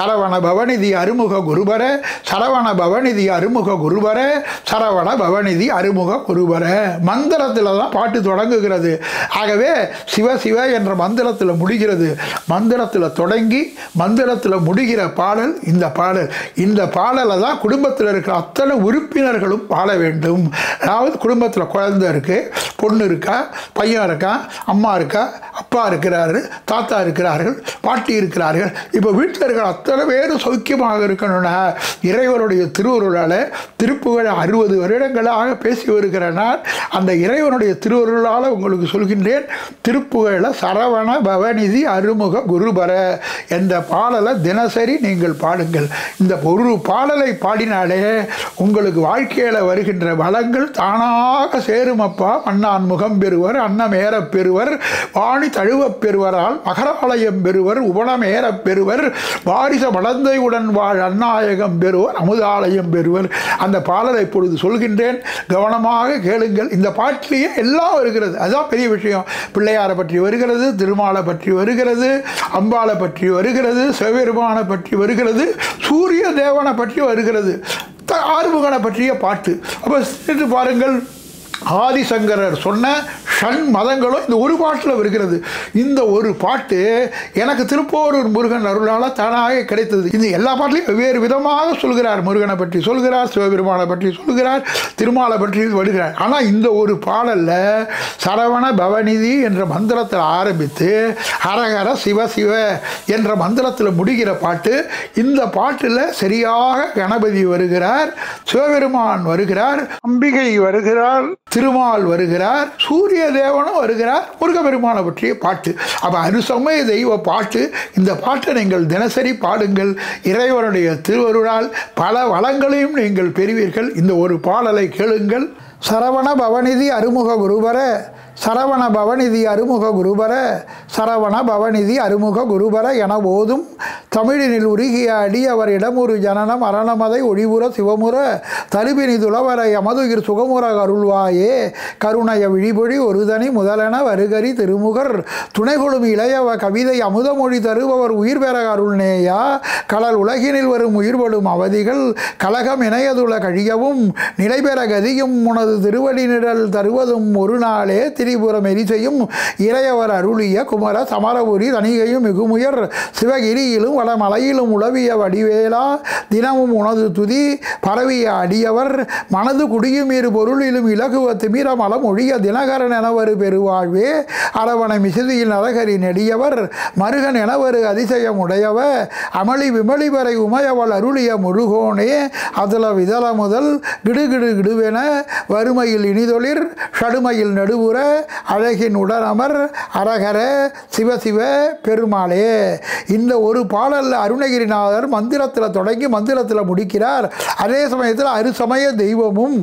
சரவண பவநிதி அருமுக குருபர சரவண பவநிதி அருமுக குருபர சரவண பவநிதி அருமுக குருபர மந்திரத்தில் தான் பாட்டு தொடங்குகிறது ஆகவே சிவ சிவ என்ற மந்திரத்தில் முடிகிறது மந்திரத்தில் தொடங்கி மந்திரத்தில் முடிகிற பாடல் இந்த பாடல் இந்த பாடலை தான் குடும்பத்தில் இருக்கிற அத்தனை உறுப்பினர்களும் பாட வேண்டும் அதாவது குடும்பத்தில் குழந்தை இருக்கு பொண்ணு இருக்கா பையன் இருக்கா அம்மா இருக்கா அப்பா இருக்கிறாரு தாத்தா இருக்கிறார்கள் பாட்டி இருக்கிறார்கள் இப்போ வீட்டில் இருக்கிற அத்தனை பேரும் சௌக்கியமாக இருக்கணும்னா இறைவனுடைய திருவருளால் திருப்புகழ் அறுபது வருடங்களாக பேசி வருகிற நான் அந்த இறைவனுடைய திருவருளால் உங்களுக்கு சொல்கின்றேன் திருப்புகழ சரவண பவநிதி அருமுக குருபர என்ற பாடலை தினசரி நீங்கள் பாடுங்கள் இந்த ஒரு பாடலை பாடினாலே உங்களுக்கு வாழ்க்கையில் வருகின்ற வளங்கள் தானாக சேருமப்பா அண்ணான் முகம் பெறுவர் அன்னமேறப் பெறுவர் வாணி தழுவப் பெறுவரால் மகராலயம் பெறுவர் உபனமேறப் பெறுவர் வாரிச வளந்தையுடன் வாழ் அந்நாயகம் பெறுவர் அமுதாலயம் பெறுவர் அந்த பாடலை இப்பொழுது சொல்கின்றேன் கவனமாக கேளுங்கள் இந்த பாட்டிலேயே எல்லாம் வருகிறது அதுதான் பெரிய விஷயம் பிள்ளையாரை பற்றி வருகிறது திருமாலை பற்றி வருகிறது அம்பாளை பற்றி வருகிறது சிவபெருமானை பற்றி வருகிறது சூரிய தேவனை பற்றி வருகிறது த- ஆறுமுகனை பற்றிய பாட்டு அப்போ சிந்தித்து பாருங்கள் ஆதிசங்கரர் சொன்ன ஷண் மதங்களும் இந்த ஒரு பாட்டில் வருகிறது இந்த ஒரு பாட்டு எனக்கு திருப்போரூர் முருகன் அருளால் தானாக கிடைத்தது இந்த எல்லா பாட்டிலையும் வெவ்வேறு விதமாக சொல்கிறார் முருகனை பற்றி சொல்கிறார் சிவபெருமானை பற்றி சொல்கிறார் திருமாலை பற்றி வருகிறார் ஆனால் இந்த ஒரு பாடலில் சரவண பவநிதி என்ற மந்திரத்தில் ஆரம்பித்து ஹரஹர சிவ சிவ என்ற மந்திரத்தில் முடிகிற பாட்டு இந்த பாட்டில் சரியாக கணபதி வருகிறார் சிவபெருமான் வருகிறார் அம்பிகை வருகிறார் திருமால் வருகிறார் சூரிய தேவனும் வருகிறார் முருகபெருமானை பற்றிய பாட்டு அப்போ அனுசமய தெய்வ பாட்டு இந்த பாட்டை நீங்கள் தினசரி பாடுங்கள் இறைவனுடைய திருவருளால் பல வளங்களையும் நீங்கள் பெறுவீர்கள் இந்த ஒரு பாடலை கேளுங்கள் சரவண பவநிதி அருமுக குருபர சரவண பவநிதி அருமுக குருபர சரவண பவநிதி அருமுக குருபர என போதும் தமிழினில் உருகிய அடியவர் இடமுறு ஜனனம் அரணமதை ஒழிவுற சிவமுற தருபினி துளவரை அமதுகிர் சுகமுற அருள்வாயே கருணைய விழிபொழி ஒருதனி முதலென வருகரி திருமுகர் துணைகொழும் இளையவ கவிதை அமுதமொழி தருபவர் உயிர் பெற அருள்நேயா கடல் உலகினில் வரும் உயிர்படும் அவதிகள் கலகம் இணையதுள கழியவும் நிலைபெற கதியும் உனது திருவடி நிழல் தருவதும் ஒரு நாளே திரிபுரம் எரிசையும் இறையவர் அருளிய குமர சமரபுரி தணிகையும் மிகுமுயர் சிவகிரியிலும் வடமலையிலும் உளவிய வடிவேலா தினமும் உனது துதி பரவிய அடியவர் மனது குடியுமீறு பொருளிலும் இலகுவ திமிர மலம் ஒழிய தினகரன் எனவரு பெருவாழ்வே அரவணை மிசிதியில் நரகரி நெடியவர் மருகன் எனவரு அதிசயம் உடையவ அமளி விமளி வரை உமையவள் அருளிய முருகோனே அதுல விதல முதல் கிடுகிடு கிடுவென வறுமையில் இனிதொளிர் ஷடுமையில் நடுவுற அழகின் உடனமர் அரகர சிவசிவ பெருமாளே இந்த ஒரு பாடலில் அருணகிரிநாதர் மந்திரத்தில் தொடங்கி மந்திரத்தில் முடிக்கிறார் அதே சமயத்தில் அருசமய தெய்வமும்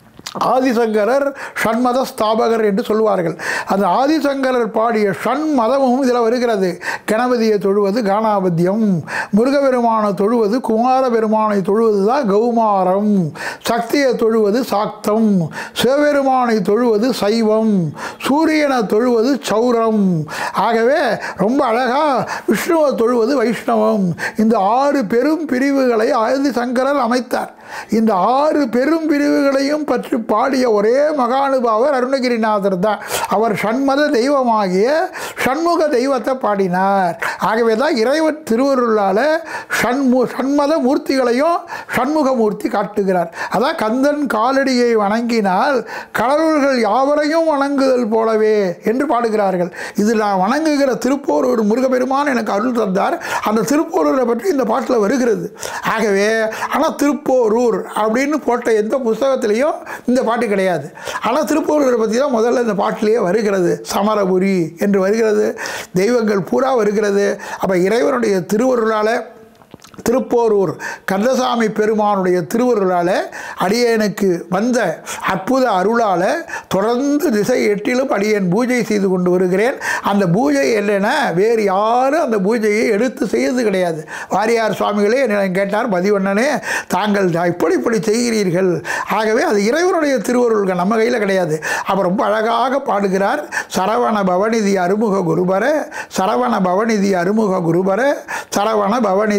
ஆதிசங்கரர் ஷண்மத ஸ்தாபகர் என்று சொல்வார்கள் அந்த ஆதிசங்கரர் பாடிய ஷண்மதமும் இதில் வருகிறது கணபதியை தொழுவது காணாபத்தியம் முருகபெருமானை தொழுவது குமார பெருமானை தொழுவது தான் கௌமாரம் சக்தியை தொழுவது சாக்தம் சிவபெருமானை தொழுவது சைவம் சூரியனை தொழுவது சௌரம் ஆகவே ரொம்ப அழகாக விஷ்ணுவை தொழுவது வைஷ்ணவம் இந்த ஆறு பெரும் பிரிவுகளை ஆதிசங்கரர் அமைத்தார் இந்த ஆறு பெரும் பிரிவுகளையும் பற்றி பாடிய ஒரே மகானுபாவர் அருணகிரிநாதர் தான் அவர் சண்மத தெய்வமாகிய சண்முக தெய்வத்தை பாடினார் ஆகவே தான் இறைவன் திருவருளால் சண்மு சண்மத மூர்த்திகளையும் சண்முக மூர்த்தி காட்டுகிறார் அதான் கந்தன் காலடியை வணங்கினால் கடவுள்கள் யாவரையும் வணங்குதல் போலவே என்று பாடுகிறார்கள் இதில் நான் வணங்குகிற திருப்போரூர் முருகப்பெருமான் எனக்கு அருள் தந்தார் அந்த திருப்போரூரை பற்றி இந்த பாட்டில் வருகிறது ஆகவே ஆனால் திருப்போரூர் அப்படின்னு போட்ட எந்த புஸ்தகத்திலையும் இந்த பாட்டு கிடையாது ஆனால் திருப்போரூரை பற்றி தான் முதல்ல இந்த பாட்டிலேயே வருகிறது சமரபுரி என்று வருகிறது தெய்வங்கள் பூரா வருகிறது அப்போ இறைவனுடைய திருவருளால் திருப்போரூர் கந்தசாமி பெருமானுடைய திருவருளால் அடியேனுக்கு வந்த அற்புத அருளால் தொடர்ந்து திசை எட்டிலும் அடியேன் பூஜை செய்து கொண்டு வருகிறேன் அந்த பூஜை என்னென்ன வேறு யாரும் அந்த பூஜையை எடுத்து செய்யறது கிடையாது வாரியார் சுவாமிகளே என்னிடம் கேட்டார் மதிவண்ணனே தாங்கள் இப்படி இப்படி செய்கிறீர்கள் ஆகவே அது இறைவனுடைய திருவருள்கள் நம்ம கையில் கிடையாது அவர் ரொம்ப அழகாக பாடுகிறார் சரவண பவநிதி அருமுக குருபர சரவண பவநிதி அருமுக குருபர சரவண பவநிதி அருமுக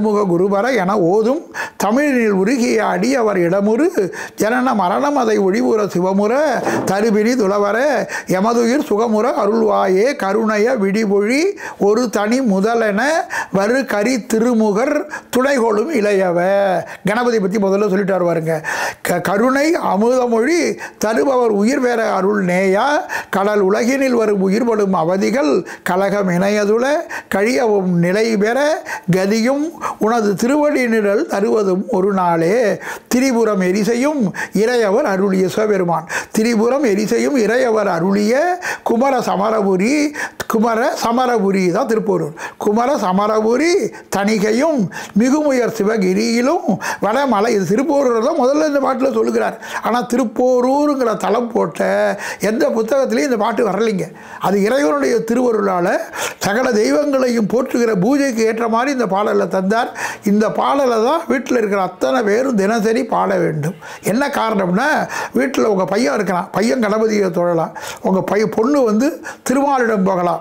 அருமுக குருபர என ஓதும் தமிழினில் உருகிய அடியவர் இடமுறு ஜனன மரணம் அதை ஒழிவுற சிவமுற தருபினி துளவர எமதுயிர் சுகமுற அருள்வாயே கருணைய விடிபொழி ஒரு தனி முதலென வரு கரி திருமுகர் துணைகொளும் இளையவ கணபதி பற்றி முதல்ல சொல்லிட்டார் பாருங்க க கருணை அமுதமொழி தருபவர் உயிர் வேற அருள் நேயா கடல் உலகினில் வரும் உயிர்படும் அவதிகள் கலகம் இணையதுல கழியவும் நிலை பெற கதியும் உனது திருவடி நிழல் தருவதும் ஒரு நாளே திரிபுரம் எரிசையும் இறையவர் அருளிய சிவபெருமான் திரிபுரம் எரிசையும் இறையவர் அருளிய குமர சமரபுரி குமர சமரபுரி தான் திருப்பூரூர் குமர சமரபுரி தணிகையும் மிகுமுயர் சிவகிரியிலும் வடமலை இது திருப்பூரூர் தான் முதல்ல இந்த பாட்டில் சொல்லுகிறார் ஆனால் திருப்போரூருங்கிற தளம் போட்ட எந்த புத்தகத்திலையும் இந்த பாட்டு வரலைங்க அது இறைவனுடைய திருவருளால் சகல தெய்வங்களையும் போற்றுகிற பூஜைக்கு ஏற்ற மாதிரி இந்த பாடலில் தந்தார் இந்த பாடலை தான் வீட்டில் இருக்கிற அத்தனை பேரும் தினசரி பாட வேண்டும் என்ன காரணம்னா வீட்டில் உங்கள் பையன் இருக்கிறான் பையன் கணபதியை தொழலாம் உங்கள் பையன் பொண்ணு வந்து திருமாலிடம் போகலாம்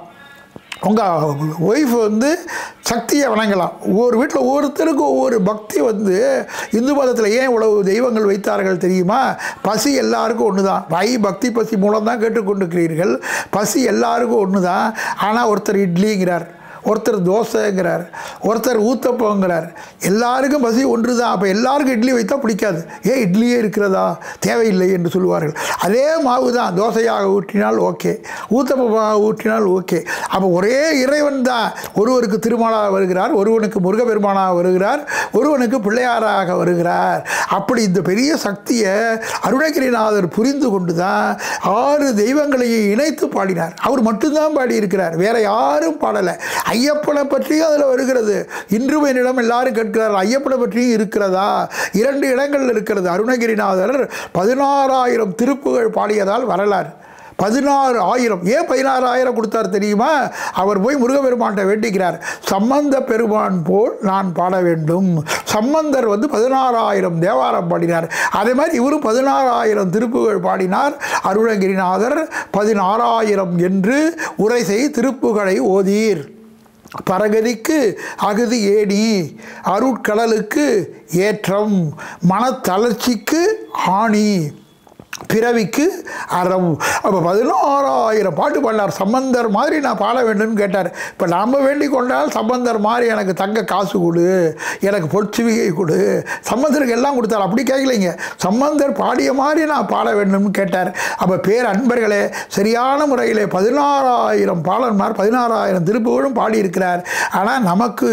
உங்கள் ஒய்ஃப் வந்து சக்தியை வணங்கலாம் ஒவ்வொரு வீட்டில் ஒவ்வொருத்தருக்கும் ஒவ்வொரு பக்தி வந்து இந்து மதத்தில் ஏன் இவ்வளவு தெய்வங்கள் வைத்தார்கள் தெரியுமா பசி எல்லாருக்கும் ஒன்று தான் வை பக்தி பசி மூலம் தான் கேட்டுக்கொண்டிருக்கிறீர்கள் பசி எல்லாருக்கும் ஒன்று தான் ஆனால் ஒருத்தர் இட்லிங்கிறார் ஒருத்தர் தோசைங்கிறார் ஒருத்தர் ஊத்தப்பங்கிறார் எல்லாருக்கும் பசி ஒன்று தான் அப்போ எல்லாருக்கும் இட்லி வைத்தா பிடிக்காது ஏன் இட்லியே இருக்கிறதா தேவையில்லை என்று சொல்லுவார்கள் அதே மாவு தான் தோசையாக ஊற்றினால் ஓகே ஊத்தப்பமாக ஊற்றினால் ஓகே அப்போ ஒரே இறைவன் தான் ஒருவருக்கு திருமணாக வருகிறார் ஒருவனுக்கு முருகப்பெருமானாக வருகிறார் ஒருவனுக்கு பிள்ளையாராக வருகிறார் அப்படி இந்த பெரிய சக்தியை அருணகிரிநாதர் புரிந்து கொண்டு தான் ஆறு தெய்வங்களையும் இணைத்து பாடினார் அவர் மட்டும்தான் பாடியிருக்கிறார் வேற யாரும் பாடலை ஐயப்பனை பற்றியும் அதில் வருகிறது இன்றும் என்னிடம் எல்லாரும் கேட்கிறார் ஐயப்பனை பற்றியும் இருக்கிறதா இரண்டு இடங்கள் இருக்கிறது அருணகிரிநாதர் பதினாறாயிரம் திருப்புகள் பாடியதால் வரலாறு பதினாறு ஆயிரம் ஏன் பதினாறாயிரம் கொடுத்தார் தெரியுமா அவர் போய் முருகப்பெருமான்கிட்ட வேண்டிக்கிறார் சம்பந்த பெருமான் போல் நான் பாட வேண்டும் சம்பந்தர் வந்து பதினாறாயிரம் தேவாரம் பாடினார் அதே மாதிரி இவரும் பதினாறாயிரம் திருப்புகள் பாடினார் அருணகிரிநாதர் பதினாறாயிரம் என்று உரை செய் திருப்புகளை ஓதீர் பரகதிக்கு அகுதி ஏணி அருட்கடலுக்கு ஏற்றம் மனத்தளர்ச்சிக்கு ஆணி பிறவிக்கு அறம் அப்போ பதினாறாயிரம் பாட்டு பாடினார் சம்பந்தர் மாதிரி நான் பாட வேண்டும்னு கேட்டார் இப்போ நாம் வேண்டிக் கொண்டால் சம்பந்தர் மாதிரி எனக்கு தங்க காசு கொடு எனக்கு பொற்சிவிகை கொடு சம்பந்தருக்கு எல்லாம் கொடுத்தார் அப்படி கேட்கலைங்க சம்பந்தர் பாடிய மாதிரி நான் பாட வேண்டும்னு கேட்டார் அப்போ பேர் அன்பர்களே சரியான முறையில் பதினாறாயிரம் பாடன்மார் பதினாறாயிரம் திருப்புகளும் பாடியிருக்கிறார் ஆனால் நமக்கு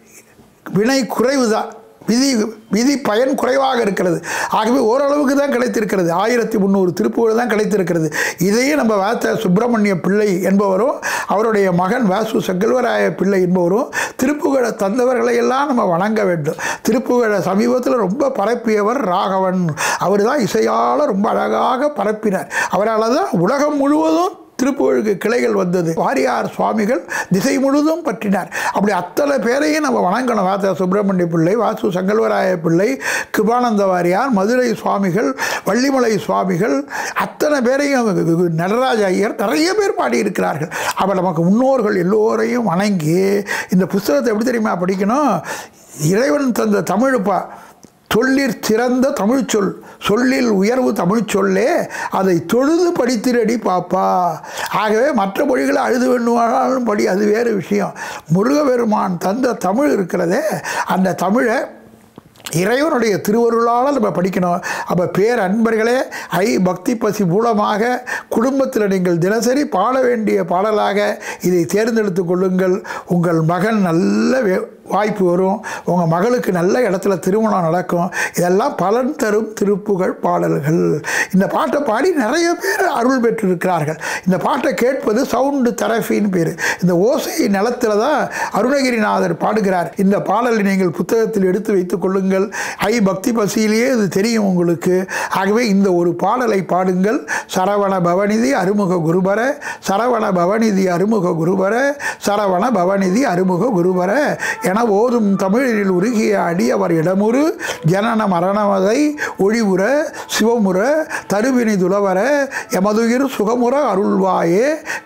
வினை குறைவு தான் விதி விதி பயன் குறைவாக இருக்கிறது ஆகவே ஓரளவுக்கு தான் கிடைத்திருக்கிறது ஆயிரத்தி முந்நூறு திருப்புகள் தான் கிடைத்திருக்கிறது இதையே நம்ம வாத்த சுப்பிரமணிய பிள்ளை என்பவரும் அவருடைய மகன் வாசு செங்கல்வராய பிள்ளை என்பவரும் திருப்புகழை தந்தவர்களை எல்லாம் நம்ம வணங்க வேண்டும் திருப்புகழை சமீபத்தில் ரொம்ப பரப்பியவர் ராகவன் அவர் தான் இசையால் ரொம்ப அழகாக பரப்பினார் அவரால் தான் உலகம் முழுவதும் திருப்புகழுக்கு கிளைகள் வந்தது வாரியார் சுவாமிகள் திசை முழுதும் பற்றினார் அப்படி அத்தனை பேரையும் நம்ம வணங்கணும் வாத்த சுப்பிரமணிய பிள்ளை வாசு சங்கல்வராய பிள்ளை கிருபானந்த வாரியார் மதுரை சுவாமிகள் வள்ளிமலை சுவாமிகள் அத்தனை பேரையும் நடராஜ ஐயர் நிறைய பேர் பாடியிருக்கிறார்கள் அப்போ நமக்கு முன்னோர்கள் எல்லோரையும் வணங்கி இந்த புஸ்தகத்தை எப்படி தெரியுமா படிக்கணும் இறைவன் தந்த தமிழுப்பா சொல்லிற் சிறந்த தமிழ்ச்சொல் சொல்லில் உயர்வு தமிழ்ச் சொல்லே அதை தொழுது படித்திரடி பாப்பா ஆகவே மற்ற மொழிகளை அழுது வேணுமானாலும் படி அது வேறு விஷயம் முருகபெருமான் தந்த தமிழ் இருக்கிறதே அந்த தமிழை இறைவனுடைய திருவருளால் நம்ம படிக்கணும் அப்போ பேர் அன்பர்களே ஐ பக்தி பசி மூலமாக குடும்பத்தில் நீங்கள் தினசரி பாட வேண்டிய பாடலாக இதை தேர்ந்தெடுத்து கொள்ளுங்கள் உங்கள் மகன் நல்ல வே- வாய்ப்பு வரும் உங்கள் மகளுக்கு நல்ல இடத்துல திருமணம் நடக்கும் இதெல்லாம் பலன் தரும் திருப்புகழ் பாடல்கள் இந்த பாட்டை பாடி நிறைய பேர் அருள் பெற்றிருக்கிறார்கள் இந்த பாட்டை கேட்பது சவுண்டு தெரபின்னு பேர் இந்த ஓசை நிலத்தில் தான் அருணகிரிநாதர் பாடுகிறார் இந்த பாடலை நீங்கள் புத்தகத்தில் எடுத்து வைத்துக் கொள்ளுங்கள் ஐ பக்தி பசியிலேயே இது தெரியும் உங்களுக்கு ஆகவே இந்த ஒரு பாடலை பாடுங்கள் சரவண பவநிதி அருமுக குருபர சரவண பவநிதி அருமுக குருபர சரவண பவநிதி அருமுக குருபர என ஓதும் தமிழில் உருகிய அடியவர் இடமுறு ஜனன மரணமதை ஒழிவுற சிவமுற தருவினி துளவர எமதுயிர் சுகமுற அருள்வாயே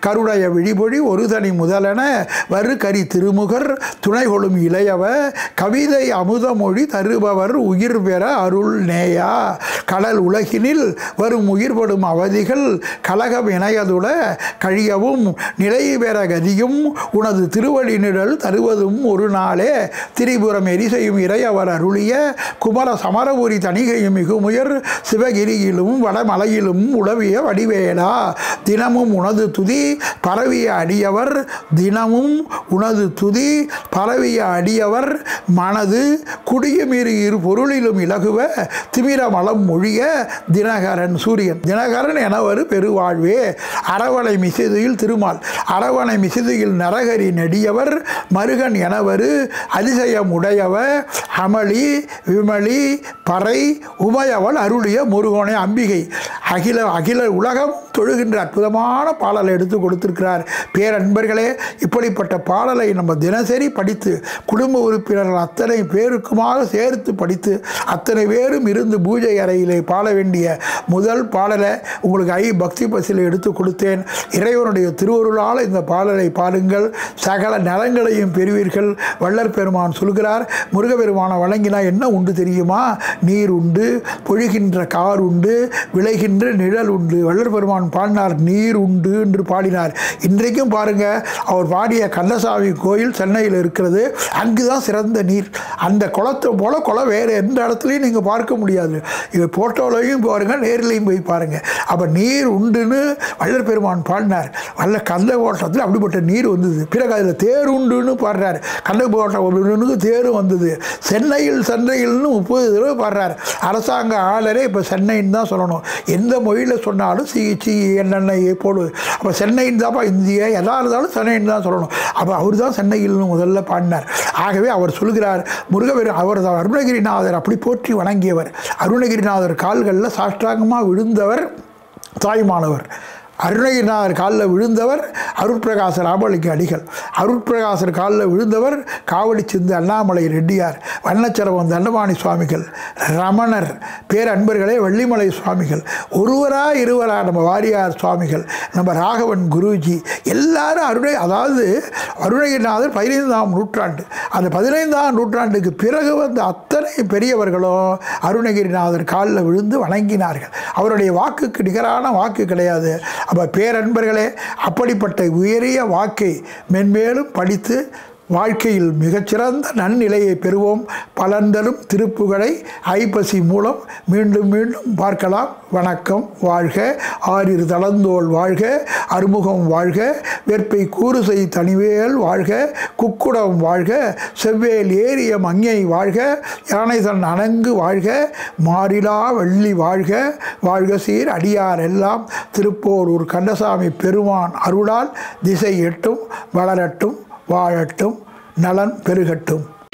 கருடைய விழிபொழி ஒரு தனி முதலென வரு கரி திருமுகர் துணை கொளும் இளையவ கவிதை அமுதமொழி தருபவர் உயிர் பெற அருள் நேயா கடல் உலகினில் வரும் உயிர்படும் அவதிகள் கலகம் இணையதுட கழியவும் நிலை பெற கதியும் உனது திருவடி நிழல் தருவதும் ஒரு நாளே திரிபுரம் எரிசையும் இறையவர் அருளிய குமர சமரபுரி தணிகையும் மிகுமுயர் சிவகிரியிலும் வடமலையிலும் உளவிய வடிவேலா தினமும் உனது துதி பரவிய அடியவர் தினமும் உனது துதி பரவிய அடியவர் மனது குடியுமீறி இரு பொருளிலும் இலகுவ திமிர மலம் மொழிய தினகரன் சூரியன் தினகரன் எனவர் பெருவாழ்வே அரவணை மிசிதியில் திருமால் அரவணை மிசிதியில் நரகரி நெடியவர் மருகன் எனவரு அதிசயம் உடையவ அமளி விமளி பறை உமையவள் அருளிய முருகோனை அம்பிகை அகில அகில உலகம் தொழுகின்ற அற்புதமான பாடலை எடுத்து கொடுத்திருக்கிறார் பேரன்பர்களே இப்படிப்பட்ட பாடலை நம்ம தினசரி படித்து குடும்ப உறுப்பினர்கள் அத்தனை பேருக்குமாக சேர்த்து படித்து அத்தனை பேரும் இருந்து பூஜை அறையிலே பாட வேண்டிய முதல் பாடலை உங்களுக்கு ஐ பக்தி பசில் எடுத்து கொடுத்தேன் இறைவனுடைய திருவருளால் இந்த பாடலை பாடுங்கள் சகல நலங்களையும் பெறுவீர்கள் வள்ளல் பெருமான் சொல்கிறார் முருகப்பெருமானை வழங்கினா என்ன உண்டு தெரியுமா நீர் உண்டு பொழிகின்ற கார் உண்டு விளைகின்ற நிழல் உண்டு வள்ளல் பெருமான் பாடினார் நீர் உண்டு என்று பாடினார் இன்றைக்கும் பாருங்க அவர் பாடிய கந்தசாமி கோயில் சென்னையில் இருக்கிறது அங்கு தான் சிறந்த நீர் அந்த குளத்தை போல குளம் வேறு எந்த இடத்துலையும் நீங்கள் பார்க்க முடியாது இது போட்டோலையும் பாருங்கள் நேர்லையும் போய் பாருங்கள் அப்போ நீர் உண்டுன்னு வள்ளல் பெருமான் பாடினார் வல்ல கந்த ஓட்டத்தில் அப்படிப்பட்ட நீர் வந்தது பிறகு அதில் தேர் உண்டுன்னு பாடுறார் கந்த ஓட்டம் ஒன்றுக்கு தேரும் வந்தது சென்னையில் சென்னையில்னு முப்பது தடவை பாடுறார் அரசாங்க ஆளரே இப்போ சென்னைன்னு தான் சொல்லணும் எந்த மொழியில் சொன்னாலும் சி சி என்னென்ன போடு அப்போ சென்னைன்னு தான்ப்பா இந்தியா எதா இருந்தாலும் சென்னைன்னு தான் சொல்லணும் அப்போ அவர் தான் சென்னையில்னு முதல்ல பாடினார் ஆகவே அவர் சொல்கிறார் முருகவேர் அவர் தான் அருணகிரிநாதர் அப்படி போற்றி வணங்கியவர் அருணகிரிநாதர் கால்களில் சாஷ்டாங்கமாக விழுந்தவர் தாய்மானவர் அருணகிரிநாதர் காலில் விழுந்தவர் அருட்பிரகாச ராமலிங்க அடிகள் அருட்பிரகாசர் காலில் விழுந்தவர் காவடி சிந்து அண்ணாமலை ரெட்டியார் வண்ணச்சரவம் தண்டபாணி சுவாமிகள் ரமணர் பேரன்பர்களே வெள்ளிமலை சுவாமிகள் ஒருவரா இருவரா நம்ம வாரியார் சுவாமிகள் நம்ம ராகவன் குருஜி எல்லாரும் அருணை அதாவது அருணகிரிநாதர் பதினைந்தாம் நூற்றாண்டு அந்த பதினைந்தாம் நூற்றாண்டுக்கு பிறகு வந்த அத்தனை பெரியவர்களும் அருணகிரிநாதர் காலில் விழுந்து வணங்கினார்கள் அவருடைய வாக்குக்கு நிகரான வாக்கு கிடையாது அப்போ பேரன்பர்களே அப்படிப்பட்ட உயரிய வாக்கை மென்மேலும் படித்து வாழ்க்கையில் மிகச்சிறந்த நன்னிலையை பெறுவோம் பலந்தரும் திருப்புகளை ஐப்பசி மூலம் மீண்டும் மீண்டும் பார்க்கலாம் வணக்கம் வாழ்க ஆறிரு தளந்தோள் வாழ்க அறுமுகம் வாழ்க வெற்பை கூறுசை தனிவேல் வாழ்க குக்குடம் வாழ்க செவ்வேல் ஏறிய மங்கை வாழ்க யானை தன் அணங்கு வாழ்க மாறிலா வெள்ளி வாழ்க வாழ்க சீர் அடியார் எல்லாம் திருப்போரூர் கந்தசாமி பெருமான் அருளால் திசை எட்டும் வளரட்டும் வாழட்டும் நலன் பெருகட்டும்